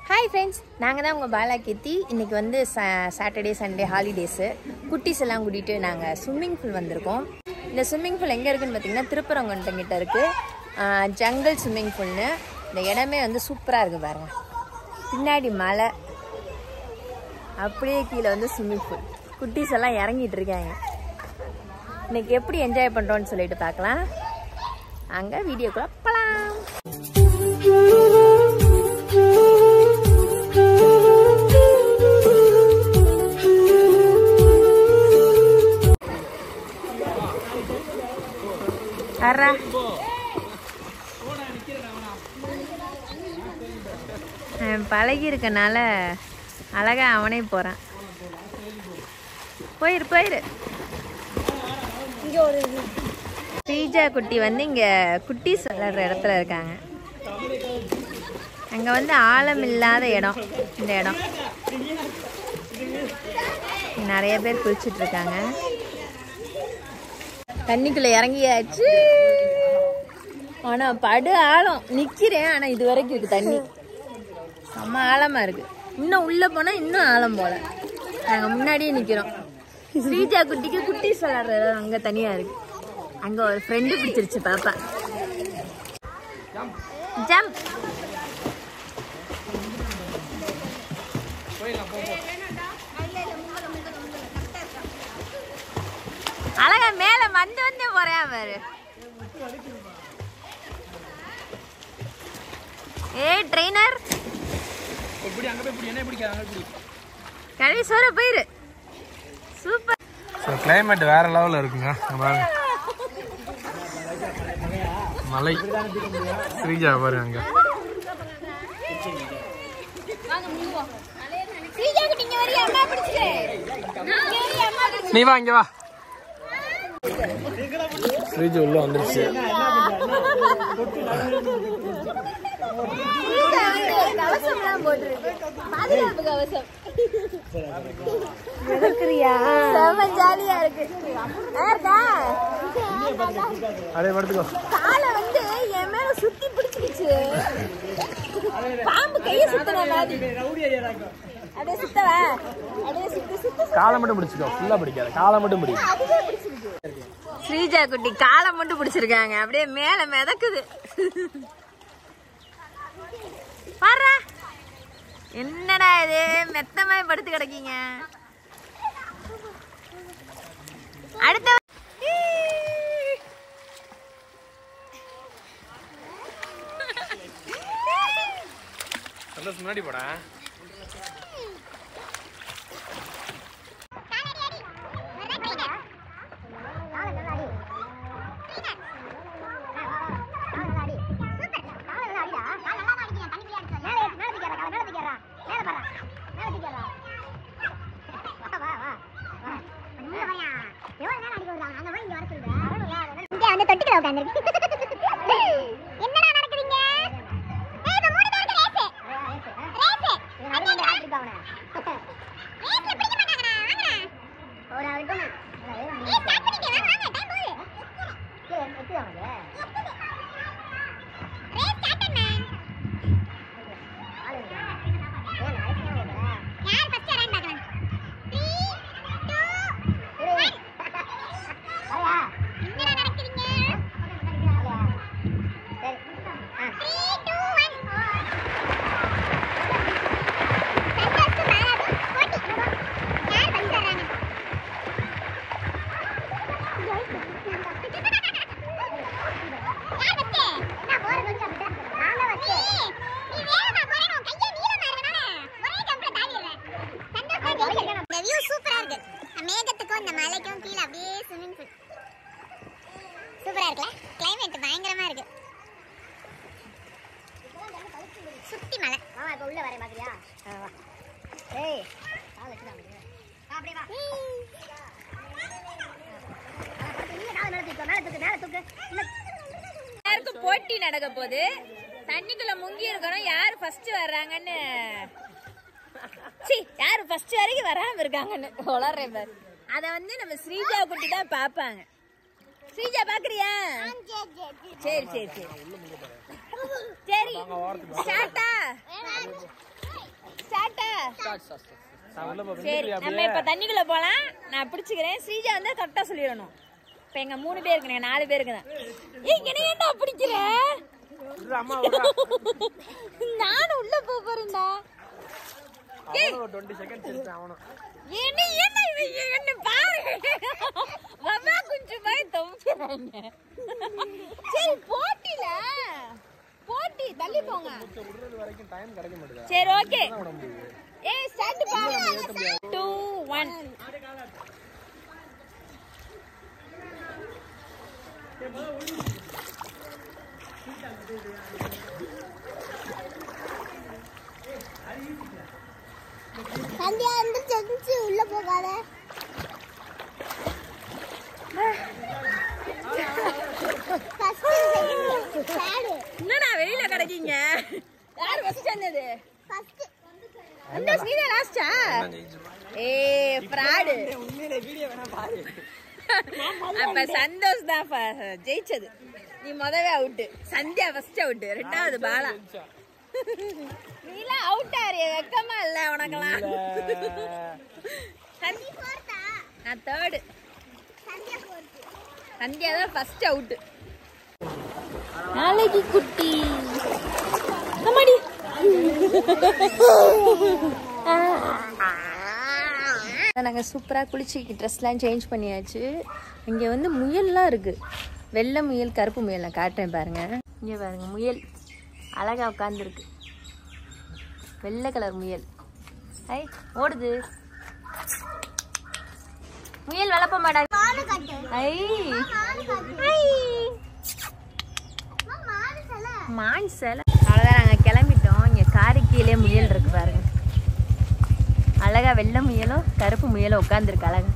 Hi friends நாங்கள் தான் உங்கள் பாலா கீர்த்தி இன்றைக்கி வந்து ச சாட்டர்டே சண்டே ஹாலிடேஸு குட்டீஸ் எல்லாம் கூட்டிகிட்டு நாங்கள் ஸ்விம்மிங் பூல் வந்திருக்கோம் இந்த ஸ்விம்மிங் பூல் எங்கே இருக்குன்னு பார்த்தீங்கன்னா திருப்பரங்குன்றம் கிட்ட இருக்குது ஜங்கல் ஸ்விம்மிங் பூல்னு இந்த இடமே வந்து சூப்பராக இருக்குது பாருங்க பின்னாடி மலை அப்படியே கீழே வந்து ஸ்விம்மிங் பூல் குட்டீஸ் எல்லாம் இறங்கிட்டு இருக்காங்க இன்னைக்கு எப்படி என்ஜாய் பண்ணுறோன்னு சொல்லிட்டு பார்க்கலாம் அங்கே வீடியோக்குள்ள போகலாம் அறா பழகி இருக்கனால அழகா அவனே போறான் போயிரு போயிரு ஸ்ரீஜா குட்டி வந்து இங்க குட்டீஸ் விளையாடுற இடத்துல இருக்காங்க அங்க வந்து ஆழம் இல்லாத இடம் இந்த இடம் நிறைய பேர் குளிச்சுட்டு இருக்காங்க தண்ணிக்குள்ள இறங்கியாச்சு ஆனா படு ஆழம் நிக்கிறேன் ஆனா இது வரைக்கும் இருக்கு தண்ணி செம்ம ஆழமா இருக்கு இன்னும் உள்ள போனா இன்னும் ஆழம் போல நாங்க முன்னாடியே நிக்கிறோம் ஸ்ரீஜா குட்டிக்கு குட்டி விளையாடுற இடம் அங்க தனியா இருக்கு அங்க ஒரு ஃப்ரெண்டு பிடிச்சிருச்சு பாப்பா ஜம்ப் அழகா மேல வந்து வந்து போறேன் பாரு ஏய் ட்ரெயினர் இப்படி அங்க போய் இப்படி என்ன பிடிக்காது அங்க இப்படி கடைசோர போயிரு சூப்பர் ஸோ கிளைமேட் வேற லெவலில் இருக்குங்க இங்க பாருங்க மலை ஸ்ரீஜா பாருங்க அங்க நீ வா இங்க வா ஸ்ரீஜா உள்ள வந்துருச்சு கவசம்லாம் போட்டுருக்கு பாதுகாப்பு கவசம் செம்ம ஜாலியா இருக்கு நல்லா இருக்கா அப்படியே படுத்துக்கோ காலை வந்து என் மேல சுத்தி பிடிச்சிக்கிச்சு பாம்பு கைய சுத்தன மாதிரி அப்படியே சுத்தவா அப்படியே சுத்தி சுத்தி காலை மட்டும் பிடிச்சிக்கோ ஃபுல்லா பிடிக்காது காலை மட்டும் பிடி அதுவே பிடிச்சிருக்கு ஸ்ரீஜா குட்டி காலை மட்டும் பிடிச்சிருக்காங்க அப்படியே மேல மிதக்குது பாரு என்னடா இது மெத்தமாய் படுத்து கிடக்கீங்க அடுத்த சந்தோஷம் முன்னாடி போடா வந்து தொட்டிக்கல உட்காந்துருக்கு என்னடா நடக்குதுங்க ஏய், இப்ப மூணு பேருக்கு ரேஸு. ரேஸு. அண்ணே, இங்க வா. ரேஸ்ல பிடிக்க மாட்டாங்கடா, வாங்கடா. ஏய், start பண்ணிட்டே, வாங்க, வாங்க, time போகுது. Race started, man. யார் first வரான்னு பார்க்கலாம். Three, two, one. என்னடா நடக்குதுங்க? Three, two, one. சந்தோஷ் மாறாது, போட்டி. யார் first வர்றாங்க? யார் first? நான் போறது கொஞ்சம் அப்படிதான். நான் தான் first. நீ வேகமா போறேன்னு உன் கையை நீளமா இருக்கனால ஒரே jumpல தாவிடுறேன். சந்தோஷ் தான் ஜெயிச்சிருக்கான். இந்த view சூப்பரா இருக்கு மேகத்துக்கும் இந்த மலைக்கும் கீழே அப்படியே ஸ்விம்மிங் பூல் சூப்பரா இருக்குல்ல கிளைமேட் பயங்கரமா இருக்கு சுத்தி மலை மாமா இப்ப உள்ள வரேன் பாக்குறியா ஏய் கால் வச்சு தான் அப்படியே வா எல்லாருக்கும் போட்டி நடக்க போகுது தண்ணிக்குள்ள முங்கி இருக்கணும் யாரு ஃபர்ஸ்ட் வர்றாங்கன்னு சி யாரு ஃபர்ஸ்ட் வரைக்கும் வராம இருக்காங்கன்னு உளறேன் பாரு அத வந்து நம்ம ஸ்ரீஜா குட்டி தான் பாப்பாங்க ஸ்ரீஜா பாக்குறியா சரி சரி சரி சரி ஸ்டார்ட்டா நான் உள்ள போ சரி நம்ம இப்ப தண்ணிக்குள்ள போலாம் நான் பிடிச்சுக்கிறேன் ஸ்ரீஜா வந்து கரெக்டா சொல்லிடணும் இப்ப எங்க மூணு பேருக்கு நான் நாலு பேருக்கு தான் ஏய் என்ன ஏன்டா பிடிக்கிற அம்மா நானும் உள்ள போக போறேன்டா அவனும் டுவெண்ட்டி செகண்ட்ஸ் இருப்பேன் அவனும் என்ன என்ன இவன் என்ன பாரு வவா கொஞ்சம் போய் தொம்பிக்கிறாங்க சரி போட்டில போட்டி தள்ளி போங்க விடுறது வரைக்கும் டைம் கிடைக்க மாட்டேங்குது சரி ஓகே விட முடியுது ஏய் ஸ்டார்ட் பாரு 2 1 சந்தியா வந்து செஞ்சு உள்ள போகாத ஃபர்ஸ்ட் செகண்ட் தேர்ட் என்னடா வெளியில கிடைக்கீங்க யார் ஃபர்ஸ்ட் வந்தது ஃபர்ஸ்ட் அந்த ஸ்ரீதா லாஸ்டா ஏ ஃப்ராடு அப்ப சந்தோஷ் தான் ஃப- ஜெயிச்சது நீ முதவே அவுட் சந்தியா ஃபர்ஸ்ட் அவுட் ரெண்டாவது பாலா நீலாம் அவுட் ஆறிய வெக்கமா இல்ல உனக்கெல்லாம் சந்தி ஃபோர்த்தா நான் தேர்டு சந்தியா ஃபோர்த் சந்தியா தான் ஃபர்ஸ்ட் அவுட் நாளைக்கு குட்டி அம்மாடி நாங்கள் சூப்பராக குளிச்சு ட்ரெஸ்லாம் சேஞ்ச் பண்ணியாச்சு இங்கே வந்து முயல்லாம் இருக்குது வெள்ளை முயல் கருப்பு முயல் நான் காட்டுறேன் பாருங்க இங்கே பாருங்க முயல் அழகா உட்காந்துருக்கு வெள்ளை கலர் முயல் ஐ ஓடுது முயல் வளர்ப்ப மாட்டாங்க மாடு கட்டு ஐ மாடு கட்டு ஐ மாடு சல மான் சிலை அவ்வளோதான் நாங்கள் கிளம்பிட்டோம் இங்கே காரிக்கீழே முயல் இருக்கு பாருங்க அழகா வெள்ளை முயலும் கருப்பு முயலும் உட்காந்துருக்கு அழகா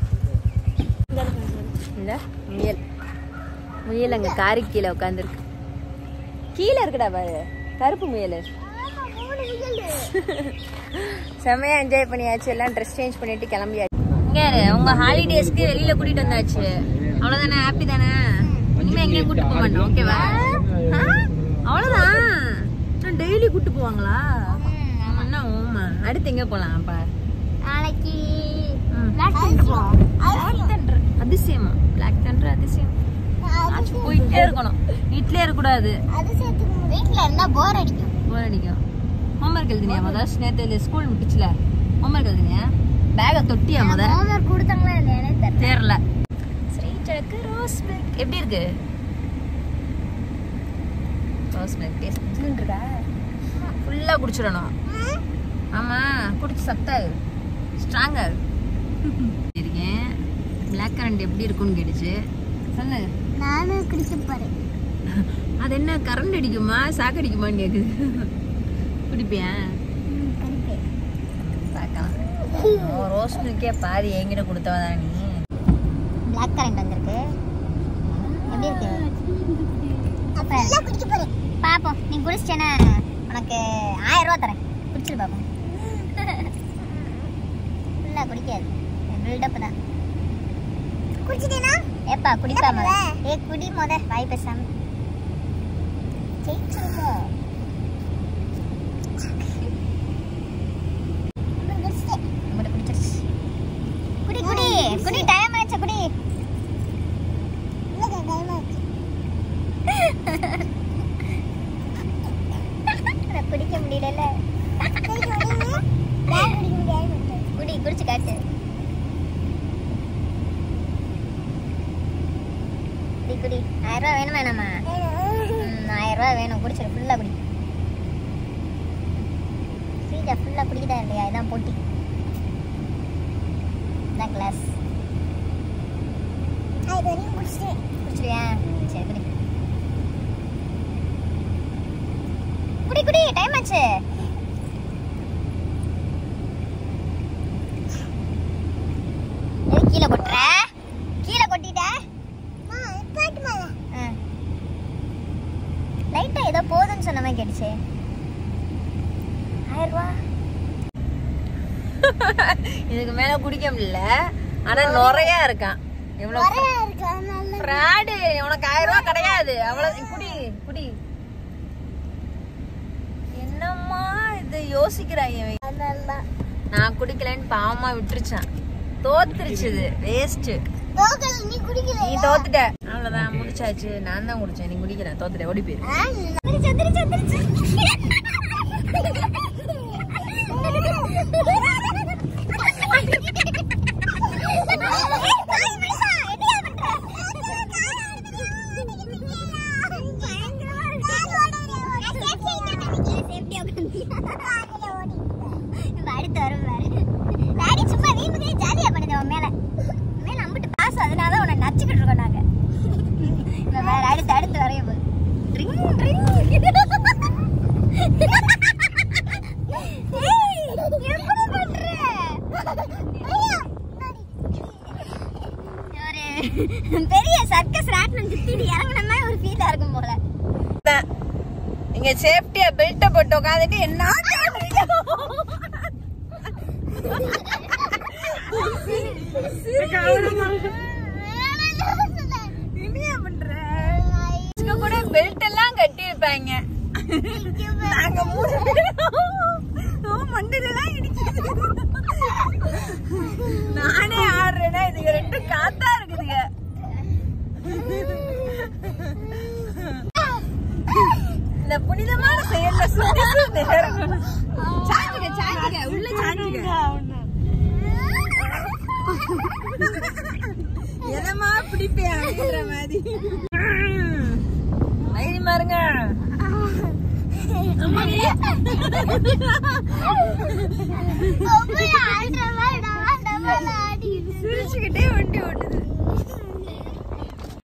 இந்த முயல் முயல் அங்கே காரிக்கீழே உட்காந்துருக்கு கீழே இருக்குடா பாரு கருப்பு முயல் ஆமா மூணு விக்கெட் செம்மையா என்ஜாய் பண்ணியாச்சு எல்லாம் ட்ரெஸ் சேஞ்ச் பண்ணிட்டு கிளம்பியாச்சு இங்க இரு, உங்க ஹாலிடேஸ்க்கு வெளியில கூட்டிட்டு வந்தாச்சு அவ்வளவுதானே ஹாப்பி தானே இனிமே எங்கேயும் கூட்டு போக மாட்டோம் ஓகேவா அவ்வளவுதான் டெய்லி கூட்டு போவாங்களா ஆமாண்ணா ஓமா அடுத்து எங்க போலாம் அப்ப நாளைக்கு ம். பிளாக் தண்டர் அதிசயமா பிளாக் தண்டர் அதிசயம் ஆச்சு போயிட்டே இருக்கணும் வீட்லயே இருக்கக்கூடாது அது சேர்த்து வீட்ல இருந்தா போர் அடிக்கும் போர் அடிக்கும் ஹோம்ஒர்க் எழுதினியா முத நேற்று ஸ்கூல் விட்டுச்சுல ஹோம்ஒர்க் எழுதினியா பேகை தொட்டியா முத ஹோம்ஒர்க் கொடுத்தாங்களா இல்லையா எனக்கு தெரியல தெரியல ஸ்ரீஜக்கு ரோஸ் மில்க் எப்படி இருக்கு ரோஸ் மில்க் டேஸ்ட் இருக்கா ஃபுல்லா குடிச்சிடணும் ஆமா குடிச்சு சத்தாகு ஸ்ட்ராங்கா இருக்கேன் பிளாக் கரண்ட் எப்படி இருக்கும்னு கேட்டுச்சு சொல்லு நானும் குடிக்க போறேன் அது என்ன கரண்ட் அடிக்குமா சாக்கு அடிக்குமான்னு கேக்குது குடிப்பியா குடிப்பேன் பார்க்கலாம் ஓ, ரோஸ் மில்கே பாதி என்கிட்ட கொடுத்தவதா நீ பிளாக் கரண்ட் வந்திருக்கு எப்படி இருக்கு அப்ப குடிக்க போறேன் பாப்போம் நீ குடிச்சிட்டேன்னா உனக்கு ஆயிரம் ரூபா தரேன் குடிச்சிரு பாப்போம் ஃபுல்லா குடிக்காது பில்டப் தான் குடிச்சிட்டேனா ஏப்பா குடிப்பா முத ஏ குடி முத வாய் பேசாம ஜெயிச்சிருக்கோ உங்கள்ட்ட குடிச்சிருச்சு குடி குடி குடி டைம் ஆச்சு குடி நான் குடிக்க முடியல குடி குடிச்சு காட்டு குடி குடி ஆயிரம் ரூபா வேணும் வேணாமா ம், ஆயிரம் ரூபா வேணும் குடிச்சிரு ஃபுல்லா குடி ஸ்ரீஜா ஃபுல்லா குடிக்கிட்டா இல்லையா இதான் போட்டி இதான் கிளாஸ் குடிச்சிருவியா சரி குடி குடி குடி டைம் ஆச்சு எது கீழே கொட்டுற கீழே கொட்டிட்ட லைட்டா ஏதோ போதும்னு சொன்ன மாதிரி கேட்டுச்சு ஆயிரம் ரூபா இதுக்கு மேல குடிக்க முடியல ஆனா நுறையா இருக்கான் எவ்வளவு ஃப்ராடு உனக்கு ஆயிரம் ரூபாய் கிடையாது அவ்வளவு குடி குடி என்னம்மா இது பார்த்து யோசிக்கிறாங்க இவங்க. நான் குடிக்கலன்னு பாவமா விட்டுருச்சான் தோத்துருச்சு இது வேஸ்ட் நீ குடிக்கல நீ தோத்துட்ட அவ்வளவுதான் முடிச்சாச்சு நான் தான் குடிச்சேன் நீ குடிக்கல தோத்துட்ட ஓடி போயிரு வந்துருச்சு வந்துருச்சு அடுத்து வரும் பாரு டாடி சும்மா வீம்புக்கே ஜாலியா பண்ணுது உன் மேல மேல அம்பிட்டு பாசம் அதனால உன்னை நச்சுக்கிட்டு இருக்கோம் நாங்க இப்ப வேற அடுத்து அடுத்து வரையும் போது ட்ரிங் ட்ரிங் ஏய், எப்படி பண்ற? ஐயா, ஒரு பெரிய சர்க்கஸ் ராட்டினம் சுத்திட்டு இறங்குன மாதிரி ஒரு ஃபீலா இருக்கும் போல நீங்க சேஃப்டியா பெல்ட்ட போட்டு உட்காந்துட்டு என்ன என்னையா பண்ற இங்க கூட பெல்ட் எல்லாம் கட்டி வைப்பாங்க நாங்க மூணு பேரும் மண்டிலெல்லாம் இடிக்குது நானே ஆடுறேன்னா இதுங்க ரெண்டு காத்தா இருக்குதுங்க இந்த புனிதமான செயல்ல சுத்தி சுத்தி இறங்கணும். சாஞ்சுக்க சாஞ்சுக்க உள்ள சாஞ்சுக்க எதமா பிடிப்பேன் அப்படின்ற மாதிரி தைரியமா இருங்க சிரிச்சுக்கிட்டே வண்டி ஓட்டுது